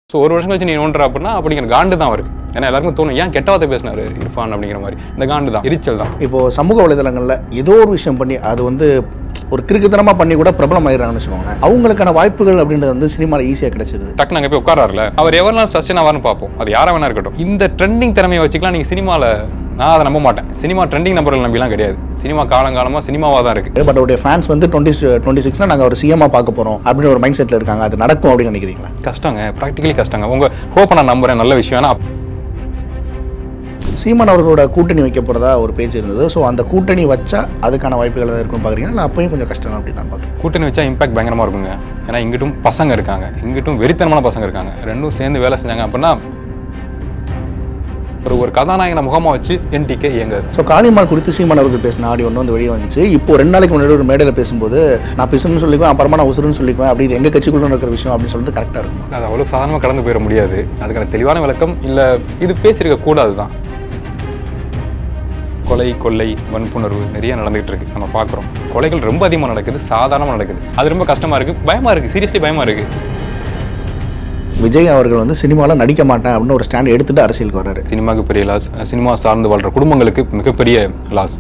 So ஒரு வருஷம் கழிச்சு நீ நோண்டுற அப்படின்னா அப்படிங்கிற காண்டு தான் வருது ஏன்னா எல்லாருக்கும் தோணும் ஏன் கெட்ட வார்த்தை பேசினாரு இர்ஃபான் அப்படிங்கிற மாதிரி இந்த காண்டு தான் எரிச்சல் தான் இப்போ சமூக வலைதளங்களில் ஏதோ ஒரு விஷயம் பண்ணி அது வந்து ஒரு கிறுக்குத்தனமாக பண்ணி கூட பிரபலம் ஆயிடுறாங்கன்னு வச்சுக்கோங்க அவங்களுக்கான வாய்ப்புகள் அப்படின்றது வந்து சினிமாவில் ஈஸியாக கிடைச்சிருது டக்குனு அங்கே போய் உட்காராருல அவர் எவ்வளோ நாள் சஸ்டெயின் ஆவார்னு பார்ப்போம் அது யாரா வேணா இருக்கட்டும் இந்த ட்ரெண்டிங் திறமையை வச்சுக்கலாம் நீங்கள் சினிமாவில் நான் அதை நம்ப மாட்டேன் சினிமா ட்ரெண்டிங் நம்பர்கள் நம்பிலாம் கிடையாது சினிமா காலங்காலமாக சினிமாவாக தான் இருக்குது பட் அவருடைய ஃபேன்ஸ் வந்து டுவெண்ட்டி டுவெண்ட்டி சிக்ஸ்ல நாங்கள் ஒரு சிஎம்மாக பார்க்க போகிறோம் அப்படின்னு ஒரு மைண்ட் செட்டில் இருக்காங்க அது நடக்கும் அப்படின்னு நினைக்கிறீங்களா கஷ்டங்க ப்ராக்டிக்கலி கஷ்டங்க உங்கள் ஹோப்பை நான் நம்புறேன் நல்ல விஷயம் ஏன்னா சீமான் அவர்களோட கூட்டணி வைக்க போகிறதா ஒரு பேச்சு இருந்தது ஸோ அந்த கூட்டணி வச்சா அதுக்கான வாய்ப்புகள் ஏதாவது இருக்குன்னு பார்க்குறீங்கன்னா இல்லை அப்பயும் கொஞ்சம் கஷ்டம் அப்படி தான் பார்க்குறேன் கூட்டணி வச்சா இம்பாக்ட் பயங்கரமாக இருக்குங்க ஏன்னா இங்கிட்டும் பசங்க இருக்காங்க இங்கிட்டும் வெறித்தனமான பசங்க இருக்காங்க ரெண்டும் சேர்ந்து வேலை செஞ்சாங்க அப்படின்னா ஒரு ஒரு கதாநாயகனை முகமாக வச்சு என்டிகே இயங்காது ஸோ காளிமால் குறித்து சீமான் அவர்கள் பேசின ஆடியோ ஒன்று வந்து வெளியே வந்துச்சு இப்போ ரெண்டு நாளைக்கு முன்னாடி ஒரு மேடையில் பேசும்போது நான் பிசுன்னு சொல்லிக்குவேன் அப்புறமா நான் உசுருன்னு சொல்லிக்குவேன் அப்படி இது எங்கள் கட்சிக்குள்ள இருக்கிற விஷயம் அப்படின்னு சொல்லிட்டு கரெக்டாக இருக்கும் அது அவ்வளோ சாதாரணமாக கடந்து போயிட முடியாது அதுக்கான தெளிவான விளக்கம் இல்லை இது பேசியிருக்க கூடாது தான் கொலை கொள்ளை வன்புணர்வு நிறைய நடந்துகிட்டு இருக்கு நம்ம பார்க்குறோம் கொலைகள் ரொம்ப அதிகமாக நடக்குது சாதாரணமாக நடக்குது அது ரொம்ப கஷ்டமாக இருக்குது பயமாக இருக்குது சீரியஸ்லி பயமாக இருக்குது விஜய் அவர்கள் வந்து சினிமாவில் நடிக்க மாட்டேன் அப்படின்னு ஒரு ஸ்டாண்ட் எடுத்துட்டு அரசியலுக்கு வர்றாரு சினிமாவுக்கு பெரிய லாஸ் சினிமா சார்ந்து வாழ்கிற குடும்பங்களுக்கு மிகப்பெரிய லாஸ்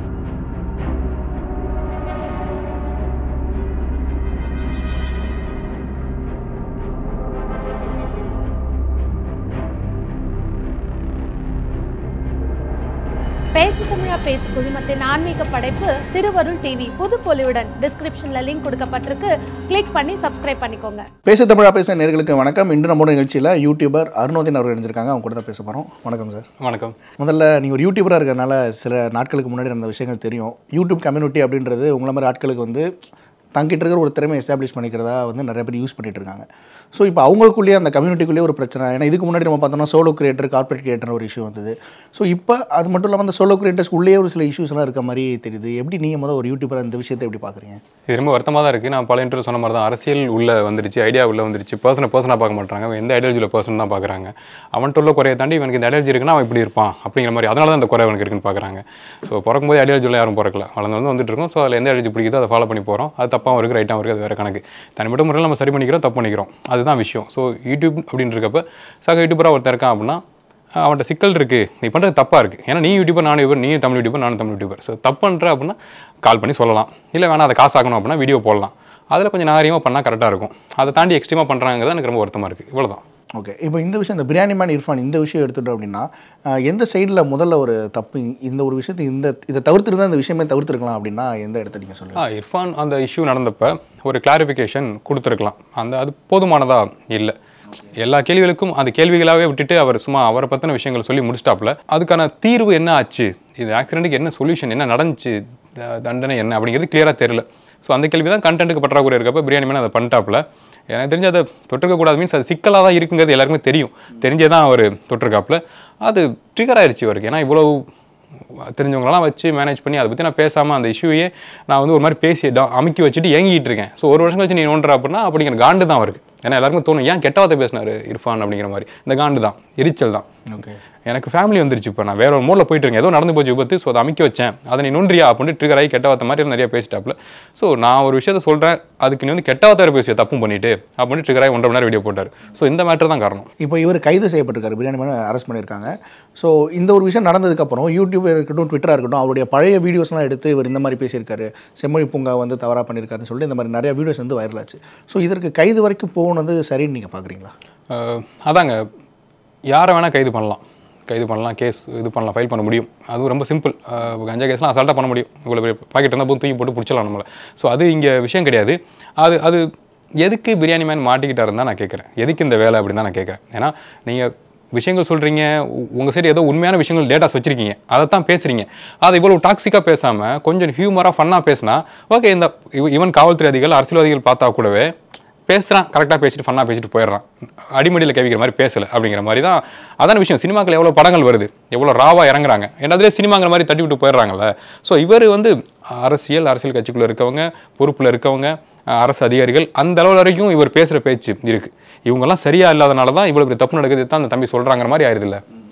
பேசு தமிழா பேசு குழுமத்தின் ஆன்மீக படைப்பு திருவருள் டிவி புது பொலிவுடன் டிஸ்கிரிப்ஷன்ல லிங்க் கொடுக்கப்பட்டிருக்கு கிளிக் பண்ணி சப்ஸ்கிரைப் பண்ணிக்கோங்க பேச தமிழா பேச நேர்களுக்கு வணக்கம் இன்று நம்மளோட நிகழ்ச்சியில் யூடியூபர் அருணோதன் அவர்கள் இணைஞ்சிருக்காங்க அவங்க கூட தான் பேச போகிறோம் வணக்கம் சார் வணக்கம் முதல்ல நீங்கள் ஒரு யூடியூபராக இருக்கிறதுனால சில நாட்களுக்கு முன்னாடி நடந்த விஷயங்கள் தெரியும் யூடியூப் கம்யூனிட்டி அப்படின்றது உங்களை மாதிரி ஆட்களுக்கு வந்து தங்கிட்டு இருக்கிற ஒரு திறமை எஸ்டாப்ளிஷ் பண்ணிக்கிறதா வந்து நிறைய பேர் யூஸ் பண்ணிட்டு இருக்காங்க ஸோ இப்போ அவங்களுக்குள்ளேயே அந்த கம்யூனிட்டிக்குள்ளேயே ஒரு பிரச்சனை ஏன்னா இதுக்கு முன்னாடி நம்ம பார்த்தோம்னா சோலோ கிரியேட்டர் கார்பரேட் கிரியேட்டர் ஒரு இஷ்யூ வந்தது ஸோ இப்போ அது மட்டும் இல்லாமல் அந்த சோலோ கிரியேட்டர்ஸ் உள்ளே ஒரு சில இஷ்யூஸ்லாம் இருக்க மாதிரி தெரியுது எப்படி நீங்கள் முதல் ஒரு யூடியூபர் இந்த விஷயத்தை எப்படி பார்க்குறீங்க இது ரொம்ப வருத்தமாக தான் இருக்குது நான் பல இன்டர்வியூ சொன்ன மாதிரி தான் அரசியல் உள்ள வந்துருச்சு ஐடியா உள்ள வந்துருச்சு பர்சனை பர்சனாக பார்க்க மாட்டாங்க அவன் எந்த ஐடியாலஜியில் பர்சன் தான் பார்க்குறாங்க அவன்கிட்ட உள்ள குறையை தாண்டி இவனுக்கு இந்த ஐடியாலஜி இருக்குன்னா அவன் இப்படி இருப்பான் அப்படிங்கிற மாதிரி அதனால தான் இந்த குறை அவனுக்கு இருக்குன்னு பார்க்குறாங்க ஸோ பிறக்கும்போது ஐடியாலஜியில் யாரும் பிறக்கல வளர்ந்து வந்து வந்துட்டு இருக்கோம் ஸோ அதில் எந்த ஐடியாலஜி பிடிக்குதோ அதை ஃபாலோ பண்ணி போகிறோம் அது தப்பாகவும் இருக்குது ரைட்டாகவும் இருக்குது அது வேறு கணக்கு தனிப்பட்ட முறையில் நம்ம சரி பண்ணிக்கிறோம் தப்பு பண்ணிக்கிறோம் அதுதான் விஷயம் ஸோ யூடியூப் அப்படின்னு இருக்கப்ப சக யூடியூபராக ஒருத்தர் இருக்கான் அப்படின்னா அவன்கிட்ட சிக்கல் இருக்குது நீ பண்ணுறது தப்பாக இருக்குது ஏன்னா நீ யூடியூபர் நானும் யூடியூபர் நீ தமிழ் யூடியூபர் நானும் தமிழ் யூடியூபர் ஸோ தப்பு பண்ணுற அப்படின்னா கால் பண்ணி சொல்லலாம் இல்லை வேணா அதை காசு ஆகணும் அப்படின்னா வீடியோ போடலாம் அதில் கொஞ்சம் நாகரிகமாக பண்ணால் கரெக்டாக இருக்கும் அதை தாண்டி எக்ஸ்ட்ரீமாக பண்ணுறாங்கிறது எனக்கு ரொம்ப வருத்தமாக இருக்குது இவ்வளோதான் ஓகே இப்போ இந்த விஷயம் இந்த பிரியாணி மேன் இர்ஃபான் இந்த விஷயம் எடுத்துட்டோம் அப்படின்னா அஹ், எந்த சைடில் முதல்ல ஒரு தப்பு இந்த ஒரு விஷயத்தை இந்த இதை தவிர்த்துருந்தா இந்த விஷயமே தவிர்த்துருக்கலாம் அப்படின்னா எந்த இடத்த நீங்கள் சொல்லுங்கள் ஆ இர்ஃபான் அந்த இஷ்யூ நடந்தப்ப ஒரு கிளாரிஃபிகேஷன் கொடுத்துருக்கலாம் அந்த அது போதுமானதா இல்லை எல்லா கேள்விகளுக்கும் அந்த கேள்விகளாகவே விட்டுட்டு அவர் சும்மா அவரை பற்றின விஷயங்கள் சொல்லி முடிச்சிட்டாப்புல அதுக்கான தீர்வு என்ன ஆச்சு இது ஆக்சிடென்ட்டுக்கு என்ன சொல்யூஷன் என்ன நடந்துச்சு த- தண்டனை என்ன அப்படிங்கிறது கிளியராக தெரியல ஸோ அந்த கேள்வி தான் கண்டென்ட்டுக்கு பற்றாக்குறை இருக்கப்ப பிரியாணி மேலே அதை பண்ணிட்டாப்புல எனக்கு தெரிஞ்சு அதை தொட்டிருக்க கூடாது மீன்ஸ் அது சிக்கலாக தான் இருக்குங்கிறது எல்லாருக்குமே தெரியும் தெரிஞ்சே தான் அவர் தொட்டிருக்காப்புல அது ட்ரிகர் ஆயிருச்சு அவருக்கு ஏன்னா இவ்வளோ தெரிஞ்சவங்களெல்லாம் வச்சு மேனேஜ் பண்ணி அதை பற்றி நான் பேசாமல் அந்த இஷ்யூவையே நான் வந்து ஒரு மாதிரி பேசி டா- அமுக்கி வச்சுட்டு ஏங்கிட்டு இருக்கேன் ஸோ ஒரு வருஷம் கழிச்சு நீ நோண்டுற அப்படின்னா அப்படிங்கிற காண்டு தான் அவருக்கு ஏன்னா எல்லாருக்கும் தோணும் ஏன் கெட்ட வார்த்தை பேசினாரு இர்ஃபான் அப்படிங்கிற மாதிரி இந்த காண்டு தான் எரிச்சல் தான் ஓகே எனக்கு ஃபேமிலி வந்துருச்சு இப்போ நான் வேற ஒரு மூலையில் போயிட்டு இருக்கேன் ஏதோ நடந்து போச்சு விபத்து ஸோ அதை அமைக்க வச்சேன் அதை நீ நொன்றியா அப்படின்னு ட்ரிகர் ஆகி கெட்ட வார்த்தை மாதிரி நிறைய பேசிட்டாப்ல ஸோ நான் ஒரு விஷயத்த சொல்கிறேன் அதுக்கு நீ வந்து கெட்ட வார்த்தை வேற பேசிய தப்பும் பண்ணிட்டு அப்படின்னு ட்ரிகர் ஆகி ஒன்றரை மணி நேரம் வீடியோ போட்டார் ஸோ இந்த மேட்டர் தான் காரணம் இப்போ இவர் கைது செய்யப்பட்டிருக்காரு பிரியாணி மேன் அரெஸ்ட் பண்ணியிருக்காங்க ஸோ இந்த ஒரு விஷயம் நடந்ததுக்கப்புறம் யூடியூப் இருக்கட்டும் ட்விட்டராக இருக்கட்டும் அவருடைய பழைய வீடியோஸ்லாம் எடுத்து இவர் இந்த மாதிரி பேசியிருக்காரு செம்மொழி பூங்கா வந்து தவறாக பண்ணியிருக்காருன்னு சொல்லிட்டு இந்த மாதிரி நிறைய வீடியோஸ் வந்து வைரல் ஆச்சு ஸோ இதற்கு கைது வரைக்கும் போனது சரின்னு நீங்கள் பார்க்குறீங்களா அஹ் அதாங்க யாரை வேணால் கைது பண்ணலாம் கைது பண்ணலாம் கேஸ் இது பண்ணலாம் ஃபைல் பண்ண முடியும் அதுவும் ரொம்ப சிம்பிள் கஞ்சா கேஸ்லாம் அசால்ட்டாக பண்ண முடியும் இவ்வளோ பெரிய பாக்கெட் இருந்தால் போதும் தூக்கி போட்டு பிடிச்சலாம் நம்மளை ஸோ அது இங்கே விஷயம் கிடையாது அது அது எதுக்கு பிரியாணி மேன் மாட்டிக்கிட்டாருன்னு தான் நான் கேட்குறேன் எதுக்கு இந்த வேலை அப்படின்னு தான் நான் கேட்குறேன் ஏன்னா நீங்கள் விஷயங்கள் சொல்கிறீங்க உங்கள் சைடு ஏதோ உண்மையான விஷயங்கள் டேட்டாஸ் வச்சிருக்கீங்க அதை தான் பேசுகிறீங்க அதை இவ்வளோ டாக்ஸிக்காக பேசாமல் கொஞ்சம் ஹியூமராக ஃபன்னாக பேசினா ஓகே இந்த ஈவன் காவல்துறை அதிகாரிகள் அரசியல்வாதிகள் பார்த்தா கூடவே பேசுகிறான் கரெக்டாக பேசிட்டு ஃபன்னாக பேசிட்டு போயிடுறான் அடிமடியில் கவிக்கிற மாதிரி பேசலை அப்படிங்கிற மாதிரி தான் அதான விஷயம் சினிமாக்கள் எவ்வளோ படங்கள் வருது எவ்வளோ ராவாக இறங்குறாங்க என்னதுலேயே சினிமாங்கிற மாதிரி தட்டி விட்டு போயிடுறாங்கல்ல ஸோ இவர் வந்து அரசியல் அரசியல் கட்சிக்குள்ளே இருக்கவங்க பொறுப்பில் இருக்கவங்க அஹ், அரசு அதிகாரிகள் அந்த அளவு வரைக்கும் இவர் பேசுகிற பேச்சு இருக்குது இவங்கெல்லாம் சரியா இல்லாதனால தான் இவ்வளோ பெரிய தப்பு நடக்குது தான் அந்த தம்பி சொல்கிறாங்கிற மாதிரி ஆயிருதுல்ல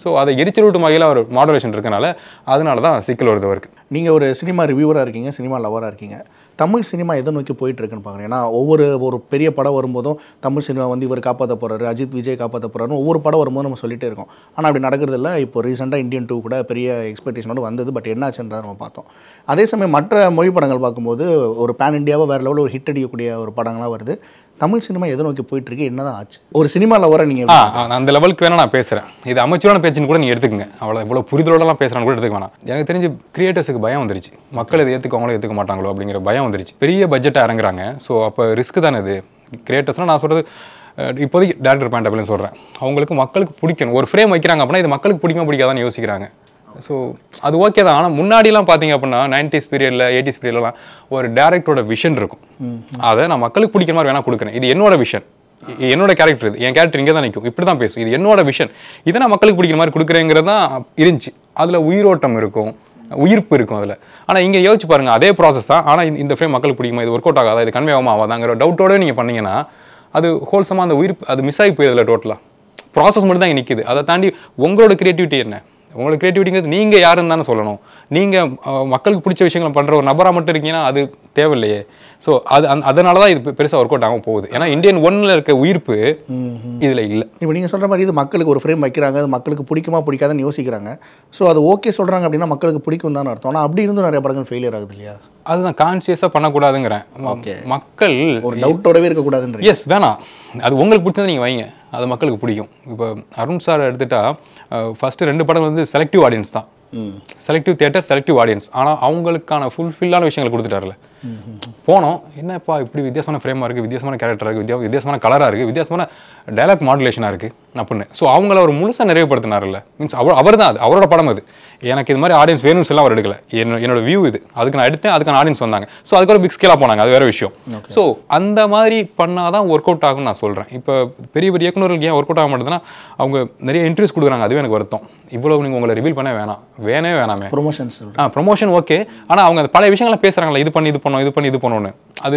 ஸோ அதை எரிச்சலூட்டும் வகையில் ஒரு மாடுலேஷன் இருக்கனால அதனால தான் சிக்கல் வருது அவருக்கு நீங்கள் ஒரு சினிமா ரிவ்யூவராக இருக்கீங்க சினிமா லவராக இருக்கீங்க தமிழ் சினிமா எதை நோக்கி போயிட்டு இருக்குன்னு பார்க்குறேன் ஏன்னா ஒவ்வொரு ஒரு பெரிய படம் வரும்போதும் தமிழ் சினிமா வந்து இவர் காப்பாற்ற போறாரு அஜித் விஜய் காப்பாற்ற போறாருன்னு ஒவ்வொரு படம் வரும்போது நம்ம சொல்லிட்டே இருக்கோம் ஆனால் அப்படி நடக்கிறது இல்லை இப்போ ரீசெண்டாக இந்தியன் டூ கூட பெரிய எக்ஸ்பெக்டேஷனோட வந்தது பட் என்னாச்சுன்றதை நம்ம பார்த்தோம் அதே சமயம் மற்ற மொழி படங்கள் பார்க்கும்போது ஒரு பேன் இண்டியாவை வேறு லெவலில் ஒரு ஹிட் அடிக்கக்கூடிய ஒரு படங்களாக வருது தமிழ் சினிமா எதை நோக்கி போயிட்டு இருக்கு என்னதான் ஆச்சு ஒரு சினிமா லவரை நீங்கள் ஆ ஆ, அந்த லெவலுக்கு வேணா நான் பேசுகிறேன் இது அமைச்சரான பேச்சுன்னு கூட நீங்கள் எடுத்துக்கங்க அவ்வளோ இவ்வளோ புரிதலோடலாம் பேசுகிறான்னு கூட எடுத்துக்க வேணாம் எனக்கு தெரிஞ்சு கிரியேட்டர்ஸுக்கு பயம் வந்துருச்சு மக்கள் இதை ஏற்றுக்கவங்களோ ஏற்றுக்க மாட்டாங்களோ அப்படிங்கிற பயம் வந்துருச்சு பெரிய பட்ஜெட்டாக இறங்குறாங்க ஸோ அப்போ ரிஸ்க் தானே இது கிரியேட்டர்ஸ்னால் நான் சொல்கிறது அஹ், இப்போதைக்கு டேரக்டர் பாயிண்ட் அப்படின்னு சொல்கிறேன் அவங்களுக்கு மக்களுக்கு பிடிக்கணும் ஒரு ஃப்ரேம் வைக்கிறாங்க அப்படின்னா இது மக்களுக்கு பிடிக்குமா பிடிக்காதான்னு யோசிக்கிறாங்க ஸோ அது ஓகே தான் ஆனால் முன்னாடிலாம் பார்த்தீங்க அப்படின்னா நைன்டிஸ் பீரியடில் எயிட்டிஸ் பீரியட்லாம் ஒரு டேரக்டரோட விஷன் இருக்கும் அதை நான் மக்களுக்கு பிடிக்கிற மாதிரி வேணால் கொடுக்குறேன் இது என்னோட விஷன் என்னோட கேரக்டர் இது என் கேரக்டர் இங்கே தான் நிற்கும் இப்படி தான் பேசும் இது என்னோட விஷன் இதை நான் மக்களுக்கு பிடிக்கிற மாதிரி கொடுக்குறேங்கிறது தான் இருந்துச்சு அதில் உயிரோட்டம் இருக்கும் உயிர்ப்பு இருக்கும் அதில் ஆனால் இங்கே யோசிச்சு பாருங்க அதே ப்ராசஸ் தான் ஆனால் இந்த ஃப்ரேம் மக்களுக்கு பிடிக்குமா இது ஒர்க் அவுட் ஆகாதா இது கன்வே ஆகாம ஆகாதாங்கிற டவுட்டோட நீங்கள் பண்ணீங்கன்னா அது ஹோல்சமாக அந்த உயிர் அது மிஸ் ஆகி போயிருதில்ல டோட்டலாக ப்ராசஸ் மட்டும் தான் இங்கே நிற்குது அதை தாண்டி உங்களோட கிரியேட்டிவிட்டி என்ன உங்களோட கிரியேட்டிவிட்டிங்கிறது நீங்கள் யாருன்னு தானே சொல்லணும் நீங்கள் மக்களுக்கு பிடிச்ச விஷயங்களை பண்ணுற ஒரு நபராக மட்டும் இருக்கீங்கன்னா அது தேவையில்லையே ஸோ அது அந்த அதனால தான் இது பெருசாக ஒர்க் அவுட் ஆகாம போகுது ஏன்னா இந்தியன் ஒன்னில் இருக்க உயிர்ப்பு இதில் இல்லை இப்போ நீங்கள் சொல்கிற மாதிரி இது மக்களுக்கு ஒரு ஃப்ரேம் வைக்கிறாங்க அது மக்களுக்கு பிடிக்குமா பிடிக்காதுன்னு யோசிக்கிறாங்க ஸோ அது ஓகே சொல்கிறாங்க அப்படின்னா மக்களுக்கு பிடிக்கும் தான் அர்த்தம் ஆனால் அப்படி இருந்தும் நிறைய படங்கள் ஃபெயிலியர் ஆகுது இல்லையா அதுதான் கான்சியஸாக பண்ணக்கூடாதுங்கிறேன் ம- மக்கள் ஒரு டவுட்டோடவே இருக்கக்கூடாதுன்ற எஸ் வேணாம் அது உங்களுக்கு பிடிச்சதை நீங்கள் வைங்க அது மக்களுக்கு பிடிக்கும் இப்போ அருண் சார் எடுத்துட்டா ஃபஸ்ட்டு ரெண்டு படம் வந்து செலக்டிவ் ஆடியன்ஸ் தான் செலக்டிவ் தியேட்டர் செலக்டிவ் ஆடியன்ஸ் ஆனால் அவங்களுக்கான ஃபுல்ஃபில்லான விஷயங்களை கொடுத்துட்டார்ல போனோம் என்னப்பா இப்படி வித்தியாசமான ஃப்ரேமாக இருக்குது வித்தியாசமான கேரக்டராக இருக்குது வித்தியா வித்தியாசமான கலராக இருக்குது வித்தியாசமான டைலாக் மாடுலேஷனாக இருக்குது அப்படின்னு ஸோ அவங்கள அவர் முழுசாக நிறைவுபடுத்தினார்ல மீன்ஸ் அவர் அவர் தான் அது அவரோட படம் அது எனக்கு இது மாதிரி ஆடியன்ஸ் வேணும்னு சொல்லி அவர் எடுக்கல என்ன என்னோட வியூ இது அதுக்கு நான் எடுத்தேன் அதுக்கான ஆடியன்ஸ் வந்தாங்க ஸோ அதுக்கு ஒரு பிக் ஸ்கேலாக போனாங்க அது வேற விஷயம் ஸோ அந்த மாதிரி பண்ணாதான் ஒர்க் அவுட் ஆகும்னு நான் சொல்கிறேன் இப்போ பெரிய பெரிய இயக்குநர்களுக்கு ஏன் ஒர்க் அவுட் ஆக மாட்டேதுன்னா அவங்க நிறைய இன்ட்ரெஸ்ட் கொடுக்குறாங்க அதுவே எனக்கு வருத்தம் இவ்வளவு நீங்கள் உங்களை ரிவீல் பண்ண வேணாம் வேணே வேணாமே ப்ரொமோஷன்ஸ் ஆ ப்ரொமோஷன் ஓகே ஆனால் அவங்க அந்த பழைய விஷயங்களை பேசுகிறாங்களா இது பண்ணி இது பண்ணோம் இது பண்ணி இது பண்ணோன்னு அது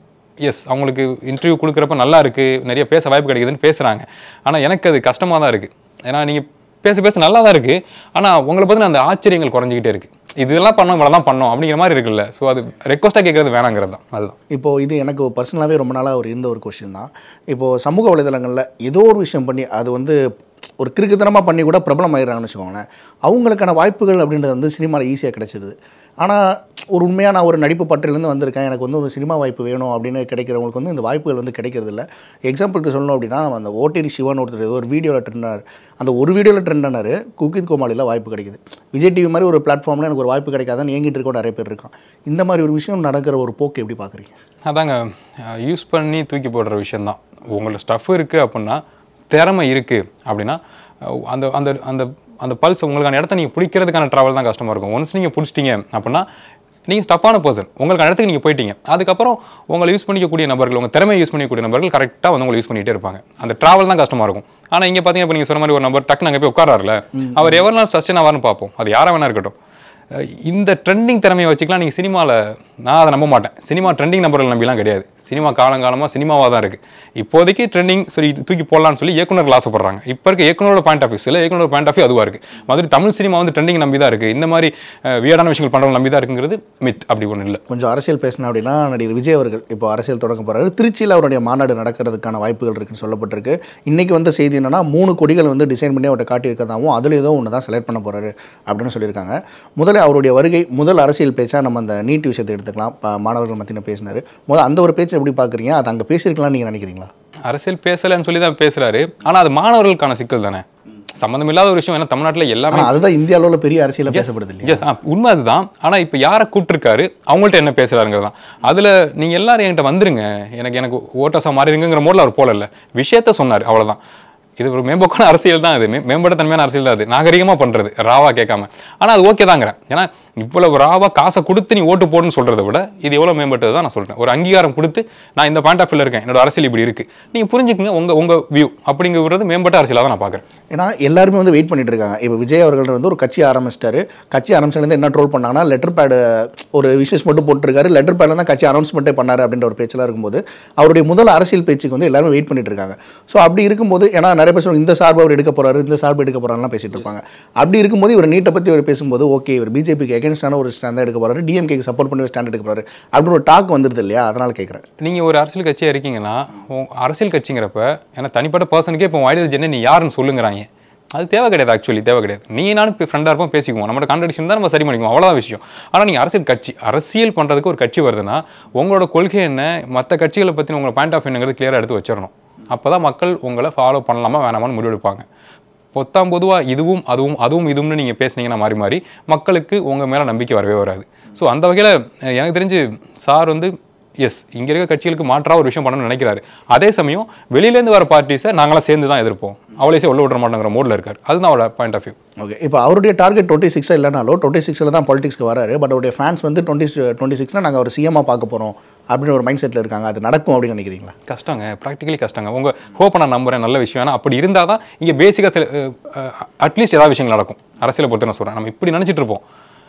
எஸ் அவங்களுக்கு இன்டர்வியூ கொடுக்குறப்ப நல்லா இருக்கு நிறைய பேச வாய்ப்பு கிடைக்குதுன்னு பேசுகிறாங்க ஆனால் எனக்கு அது கஷ்டமாக தான் இருக்குது ஏன்னா நீங்கள் பேச பேச நல்லா தான் இருக்குது ஆனால் உங்களை பற்றின அந்த ஆச்சரியங்கள் குறைஞ்சிக்கிட்டே இருக்குது இதெல்லாம் பண்ணோம் இவ்வளோ தான் பண்ணோம் அப்படிங்கிற மாதிரி இருக்குல்ல ஸோ அது ரெக்வஸ்ட்டாக கேட்குறது வேணாங்கிறது தான் அதுதான் இப்போ இது எனக்கு பர்சனலாகவே ரொம்ப நாளாக ஒரு இருந்த ஒரு கொஷின் தான் இப்போது சமூக வலைதளங்களில் ஏதோ ஒரு விஷயம் பண்ணி அது வந்து ஒரு கிறுக்குத்தனமாக பண்ணி கூட பிரபலம் ஆயிடுறாங்கன்னு வச்சுக்கோங்களேன் அவங்களுக்கான வாய்ப்புகள் அப்படின்றது வந்து சினிமாவில் ஈஸியாக கிடைச்சிடுது ஆனால் ஒரு உண்மையாக நான் ஒரு நடிப்பு பற்றிலேருந்து வந்திருக்கேன் எனக்கு வந்து ஒரு சினிமா வாய்ப்பு வேணும் அப்படின்னு கிடைக்கிறவங்களுக்கு வந்து இந்த வாய்ப்புகள் வந்து கிடைக்கிறது இல்லை எக்ஸாம்பிளுக்கு சொல்லணும் அப்படின்னா அந்த ஓடிடி சிவான்னு ஒருத்தர் ஏதோ ஒரு வீடியோவில் ட்ரெண்ட் ஆனார் அந்த ஒரு வீடியோவில் ட்ரெண்ட் ஆனார் குக்கித் கோமாளியில் வாய்ப்பு கிடைக்குது விஜய் டிவி மாதிரி ஒரு பிளாட்ஃபார்மில் எனக்கு ஒரு வாய்ப்பு கிடைக்காதுன்னு ஏங்கிட்டு இருக்க நிறைய பேர் இருக்கான் இந்த மாதிரி ஒரு விஷயம் நடக்கிற ஒரு போக்கு எப்படி பார்க்குறீங்க அதாங்க யூஸ் பண்ணி தூக்கி போடுற விஷயந்தான் உங்களோட ஸ்டஃப் இருக்குது அப்படின்னா திறமை இருக்குது அப்படின்னா அஹ் அந்த அந்த அந்த அந்த பல்ஸ் உங்களுக்கான இடத்த நீங்கள் பிடிக்கிறதுக்கான ட்ராவல் தான் கஷ்டமாக இருக்கும் ஒன்ஸ் நீங்கள் பிடிச்சிட்டீங்க அப்படின்னா நீங்கள் ஸ்டப்பான பர்சன் உங்களுக்கான இடத்துக்கு நீங்கள் போயிட்டீங்க அதுக்கப்புறம் உங்களை யூஸ் பண்ணிக்கக்கூடிய நபர்கள் உங்கள் திறமையை யூஸ் பண்ணிக்கக்கூடிய நபர்கள் கரெக்டாக வந்து உங்களை யூஸ் பண்ணிகிட்டே இருப்பாங்க அந்த ட்ராவல் தான் கஷ்டமாக இருக்கும் ஆனால் இங்கே பார்த்தீங்க இப்போ நீங்கள் சொன்ன மாதிரி ஒரு நபர் டக்குன்னு அங்கே போய் உட்காராருல அவர் எவ்வளோ நாள் சஸ்டெயின் ஆவார்னு பார்ப்போம் அது யாராக வேணா இருக்கட்டும் அஹ் இந்த ட்ரெண்டிங் திறமையை வச்சுக்கலாம் நீங்கள் சினிமாவில் நான் அதை நம்ப மாட்டேன் சினிமா ட்ரெண்டிங் நம்பர்கள் நம்பிலாம் கிடையாது சினிமா காலங்காலமாக சினிமாவாக தான் இருக்குது இப்போதைக்கு ட்ரெண்டிங் சரி இது தூக்கி போடலாம்னு சொல்லி இயக்குனர்கள் ஆசைப்படுறாங்க இப்போ இருக்க இயக்குனரோட பாயிண்ட் ஆஃப் வியூ இல்லை இயக்குனரோட பாயிண்ட் ஆஃப் வியூ அதுவாக இருக்குது மாதிரி தமிழ் சினிமா வந்து ட்ரெண்டிங் நம்பி தான் இருக்குது இந்த மாதிரி வியடான விஷயங்கள் பண்ணுறவங்க நம்பி தான் இருக்குங்கிறது மித் அப்படி ஒன்றும் இல்லை கொஞ்சம் அரசியல் பேசினா அப்படின்னா நடிகர் விஜய் அவர்கள் இப்போ அரசியல் தொடங்க போறாரு திருச்சியில் அவருடைய மாநாடு நடக்கிறதுக்கான வாய்ப்புகள் இருக்குன்னு சொல்லப்பட்டிருக்கு இன்னைக்கு வந்த செய்தி என்னன்னா மூணு கொடிகள் வந்து டிசைன் பண்ணி அவர்கிட்ட காட்டியிருக்கதாகவும் அதில் ஏதோ ஒன்று தான் செலக்ட் பண்ண போறாரு அப்படின்னு சொல்லியிருக்காங்க முதல்ல அவருடைய வருகை முதல் அரசியல் பேச்சா நம்ம அந்த நீட் விஷயத்தை எடுத்துக்கலாம் ப- மாணவர்கள் மத்தியில் பேசினாரு முதல் அந்த ஒரு பேச்சை எப்படி பார்க்குறீங்க அது அங்கே பேசியிருக்கலாம்னு நீங்கள் நினைக்கிறீங்களா அரசியல் பேசலைன்னு சொல்லி தான் பேசுகிறாரு ஆனால் அது மாணவர்களுக்கான சிக்கல் தானே சம்மந்தம் இல்லாத ஒரு விஷயம் ஏன்னா தமிழ்நாட்டில் எல்லாமே ஆனால் அதுதான் இந்திய அளவில் பெரிய அரசியலில் பேசப்படுது இல்லையா எஸ் உண்மை அதுதான் ஆனா இப்போ யாரை கூப்பிட்டுருக்காரு அவங்கள்ட்ட என்ன பேசுறாருங்கிறது தான் அதுல நீங்க எல்லாரும் என்கிட்ட வந்துருங்க எனக்கு எனக்கு ஓட்டஸா மாறிடுங்கிற மோட்ல அவர் போல இல்ல விஷயத்த சொன்னார் அவ்வளவுதான் இது ஒரு மேம்போக்கான அரசியல் தான் இது மே- மேம்பட்ட தன்மையான அரசியல் தான் அது நாகரிகமா பண்றது ராவா கேட்காம ஆனா அது ஓகே தாங்கிறேன் ஏன்னா இவ்வளவு ராவா காசை கொடுத்து நீ ஓட்டு போடுன்னு சொல்றதை விட இது எவ்வளவு மேம்பட்டது தான் நான் சொல்றேன் ஒரு அங்கீகாரம் கொடுத்து நான் இந்த பாயிண்ட் ஆஃப் வியூல இருக்கேன் என்னோட அரசியல் இப்படி இருக்கு நீங்க புரிஞ்சுக்குங்க உங்க உங்க வியூ அப்படிங்கிறது மேம்பட்ட அரசியலாக தான் நான் பார்க்கறேன் ஏன்னா எல்லாருமே வந்து வெயிட் பண்ணிட்டு இருக்காங்க இப்போ விஜய் அவர்கள் வந்து ஒரு கட்சி ஆரம்பிச்சிட்டாரு கட்சி ஆரம்பிச்சிலேருந்து என்ன ட்ரோல் பண்ணாங்கன்னா லெட்டர் பேடு ஒரு விஷஸ் மட்டும் போட்டிருக்காரு லெட்டர் பேடில் தான் கட்சி அனௌன்ஸ்மெண்ட்டே பண்ணாரு அப்படின்ற ஒரு பேச்செல்லாம் இருக்கும்போது அவருடைய முதல் அரசியல் பேச்சுக்கு வந்து எல்லாரும் வெயிட் பண்ணிட்டு இருக்காங்க ஸோ அப்படி இருக்கும்போது ஏன்னா நிறைய பேர் சொல்லுவாங்க இந்த சார்பு அவர் எடுக்க போறாரு இந்த சார்பு எடுக்க போறாருலாம் பேசிட்டு இருப்பாங்க அப்படி இருக்கும்போது இவர் நீட்டை பற்றி இவர் பேசும்போது ஓகே இவர் பிஜேபிக்கு எகென்ஸ்டான ஒரு ஸ்டாண்ட் எடுக்க போறாரு டிஎம்கேக்கு சப்போர்ட் பண்ணி ஒரு ஸ்டாண்ட் எடுக்க போறாரு அப்படின்னு ஒரு டாக் வந்துருது இல்லையா அதனால கேட்குறேன் நீங்கள் ஒரு அரசியல் கட்சியாக இருக்கீங்கன்னா உங்க அரசியல் கட்சிங்கிறப்ப ஏன்னா தனிப்பட்ட பர்சனுக்கே இப்போ ஐடியாலஜி என்ன நீ யாருன்னு சொல்லுங்கிறாங்க அது தேவை கிடையாது ஆக்சுவலி தேவை கிடையாது நீ நானும் இப்போ ஃப்ரெண்டாக இருப்போம் பேசிக்குவோம் நம்மளோட கான்ட்ரடிக்ஷன் தான் நம்ம சரி பண்ணிக்குவோம் அவ்வளோதான் விஷயம் ஆனால் நீங்கள் அரசியல் கட்சி அரசியல் பண்ணுறதுக்கு ஒரு கட்சி வருதுன்னா உங்களோட கொள்கை என்ன மற்ற கட்சிகளை பற்றி உங்களோட பாயிண்ட் ஆஃப் என்னங்கிறது கிளியராக எடுத்து வச்சிடணும் அப்போ தான் மக்கள் உங்களை ஃபாலோ பண்ணலாமா வேணாமான்னு முடிவெடுப்பாங்க பொத்தாம் பொதுவாக இதுவும் அதுவும் அதுவும் இதுவும்னு நீங்கள் பேசுனீங்கன்னா மாறி மாறி மக்களுக்கு உங்கள் மேலே நம்பிக்கை வரவே வராது ஸோ அந்த வகையில் எனக்கு தெரிஞ்சு சார் வந்து எஸ் இங்கே இருக்க கட்சிகளுக்கு மாற்றா ஒரு விஷயம் பண்ணணும்னு நினைக்கிறாரு அதே சமயம் வெளியிலேருந்து வர பார்ட்டிஸை நாங்களாம் சேர்ந்து தான் எதிர்ப்போம் அவளேசே உள்ள விட மாட்டோங்கிற மோடில் இருக்கார் அதுதான் அவரோட பாயிண்ட் ஆஃப் வியூ ஓகே இப்போ அவருடைய டார்கெட் டுவெண்ட்டி சிக்ஸாக இல்லைனாலும் டுவெண்ட்டி சிக்ஸில் தான் பாலிடிக்ஸ்க்கு வராரு பட் அவருடைய ஃபேன்ஸ் வந்து டுவெண்ட்டி டுவெண்ட்டி சிக்ஸில் நாங்கள் அவர் சிஎம்மாக பார்க்க போகிறோம் அப்படின்னு ஒரு மைண்ட் செட்டில் இருக்காங்க அது நடக்கும் அப்படின்னு நினைக்கிறீங்களா கஷ்டங்க ப்ராக்டிகலி கஷ்டங்க உங்கள் ஹோப்பை நான் நம்புறேன் நல்ல விஷயம் ஏன்னா அப்படி இருந்தால் தான் இங்கே பேசிக்காக சில அட்லீஸ்ட் ஏதாவது விஷயங்கள் நடக்கும் அரசியலை பொறுத்து நான் சொல்கிறேன் நம்ம இப்படி நினச்சிட்டு இருப்போம்